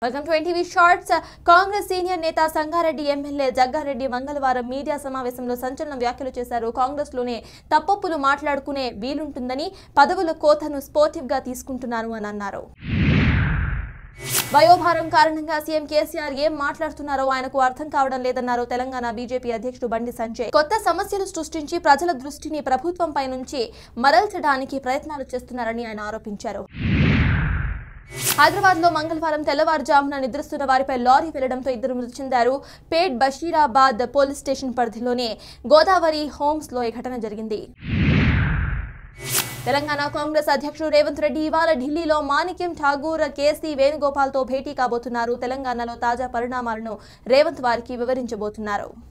welcome to NTV shorts Congress senior నేత Sangareddy MLA Jaggareddy మంగళవారం media సమావేశంలో సంచలన వ్యాఖ్యలు చేశారు కాంగ్రెస్ లోనే తప్పొప్పులు మాట్లాడుకునే వీలుంటుందని పదవుల కోతను స్పోర్టివ్ గా తీసుకుంటున్నాను అని అన్నారు వయోభారం కారణంగా సీఎం కేసీఆర్ ఏం మాట్లాడుతున్నారో ఆయనకు అర్థం కావడం లేదన్నారు తెలంగాణ బీజేపీ అధ్యక్షుడు బండి సంజయ్ కొత్త సమస్యలు సృష్టించి ప్రజల దృష్టిని ప్రభుత్వంపై నుంచి మరల్చడానికి ప్రయత్నాలు చేస్తున్నారని ఆయన ఆరోపించారు హైదరాబాద్ లో మంగళవారం తెల్లవారుజామున నిద్రిస్తున్న వారిపై లారీ వెళ్లడంతో ఇద్దరు మృతి చెందారు పేట్ బషీరాబాద్ పోలీస్ స్టేషన్ పరిధిలోనే గోదావరి హోమ్స్ లో ఈ ఘటన జరిగింది తెలంగాణ కాంగ్రెస్ అధ్యక్షుడు రేవంత్ రెడ్డి ఇవాళ ఢిల్లీలో మాణిక్యం ఠాగూర్ కేసీ వేణుగోపాల్ తో భేటీ కాబోతున్నారు తెలంగాణలో తాజా పరిణామాలను రేవంత్ వారికి వివరించబోతున్నారు